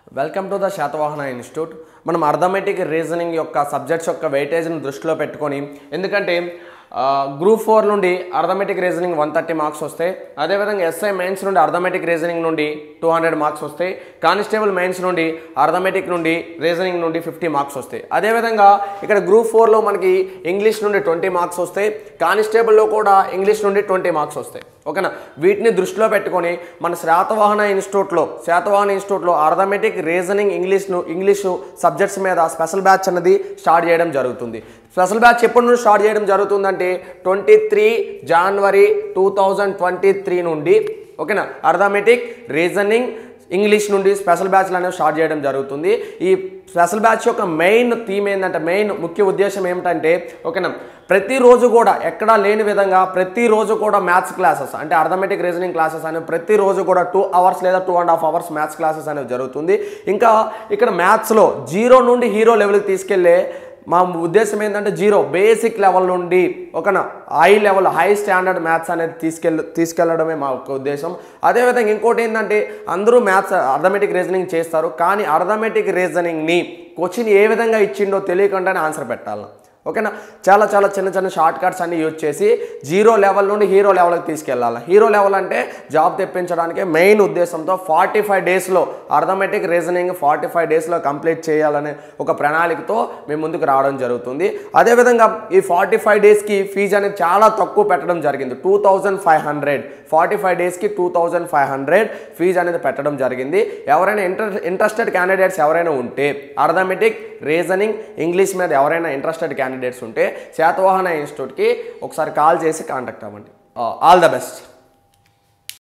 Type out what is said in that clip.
welcome to the Satavahana institute మనం arithmetic reasoning యొక్క subjects యొక్క వెయిటేజ్ని దృష్టిలో పెట్టుకొని ఎందుకంటే గ్రూప్ ఫోర్ నుండి arithmetic reasoning one thirty marks వస్తాయి అదేవిధంగా ఎస్ఐ మెయిన్స్ నుండి అర్థమెటిక్ రీజనింగ్ నుండి టూ హండ్రెడ్ మార్క్స్ వస్తాయి కానిస్టేబుల్ మెయిన్స్ నుండి అర్థమెటిక్ నుండి రీజనింగ్ నుండి ఫిఫ్టీ మార్క్స్ వస్తాయి అదేవిధంగా ఇక్కడ గ్రూప్ ఫోర్లో మనకి ఇంగ్లీష్ నుండి ట్వంటీ మార్క్స్ వస్తాయి కానిస్టేబుల్లో కూడా ఇంగ్లీష్ నుండి ట్వంటీ మార్క్స్ వస్తాయి ఓకేనా వీటిని దృష్టిలో పెట్టుకొని మన శాతవాహన ఇన్స్టిట్యూట్లో శాతవాహన ఇన్స్టిట్యూట్లో అర్థమెటిక్ రీజనింగ్ ఇంగ్లీష్ను ఇంగ్లీషు సబ్జెక్ట్స్ మీద స్పెషల్ బ్యాచ్ అనేది స్టార్ట్ చేయడం జరుగుతుంది స్పెషల్ బ్యాచ్ ఎప్పటి నుండి స్టార్ట్ చేయడం జరుగుతుందంటే ట్వంటీ త్రీ జనవరి టూ థౌజండ్ ట్వంటీ త్రీ నుండి ఓకేనా అర్థమెటిక్ రీజనింగ్ ఇంగ్లీష్ నుండి స్పెషల్ బ్యాచ్లు అనేవి స్టార్ట్ చేయడం జరుగుతుంది ఈ స్పెషల్ బ్యాచ్ యొక్క మెయిన్ థీమ్ ఏంటంటే మెయిన్ ముఖ్య ఉద్దేశం ఏమిటంటే ఓకేనా ప్రతిరోజు కూడా ఎక్కడా లేని విధంగా ప్రతిరోజు కూడా మ్యాథ్స్ క్లాసెస్ అంటే అర్థమెటిక్ రీజనింగ్ క్లాసెస్ అనేవి ప్రతిరోజు కూడా టూ అవర్స్ లేదా two and half hours maths classes అనేవి జరుగుతుంది ఇంకా ఇక్కడ మ్యాథ్స్లో జీరో నుండి హీరో లెవెల్కి తీసుకెళ్లే మా ఉద్దేశం ఏంటంటే జీరో బేసిక్ లెవెల్ నుండి ఒకనా high level high standard maths అనేది తీసుకెళ్ళ తీసుకెళ్లడమే మా యొక్క ఉద్దేశం అదేవిధంగా ఇంకోటి ఏంటంటే అందరూ మ్యాథ్స్ అర్థమెటిక్ రీజనింగ్ చేస్తారు కానీ అర్థమెటిక్ రీజనింగ్ని క్వశ్చన్ ఏ విధంగా ఇచ్చిండో తెలియకుండానే ఆన్సర్ పెట్టాలి ఓకేనా చాలా చాలా చిన్న చిన్న షార్ట్ కట్స్ అన్ని యూజ్ చేసి జీరో లెవెల్ నుండి హీరో లెవెల్కి తీసుకెళ్ళాలి హీరో లెవెల్ అంటే జాబ్ తెప్పించడానికి మెయిన్ ఉద్దేశంతో ఫార్టీ ఫైవ్ డేస్లో అర్థమెటిక్ రీజనింగ్ ఫార్టీ ఫైవ్ డేస్లో కంప్లీట్ చేయాలనే ఒక ప్రణాళికతో మేము ముందుకు రావడం జరుగుతుంది అదేవిధంగా ఈ ఫార్టీ ఫైవ్ డేస్కి ఫీజు అనేది చాలా తక్కువ పెట్టడం జరిగింది two thousand five hundred forty five డేస్కి two thousand five hundred fee అనేది పెట్టడం జరిగింది ఎవరైనా ఇంటర్ ఇంట్రెస్టెడ్ క్యాండిడేట్స్ ఎవరైనా ఉంటే అర్థమెటిక్ రీజనింగ్ ఇంగ్లీష్ మీద ఎవరైనా ఇంట్రెస్టెడ్ క్యాండిడేట్స్ ఉంటే శాతవాహన ఇన్స్టిట్యూట్కి ఒకసారి కాల్ చేసి కాంటాక్ట్ అవ్వండి ఆల్ ద బెస్ట్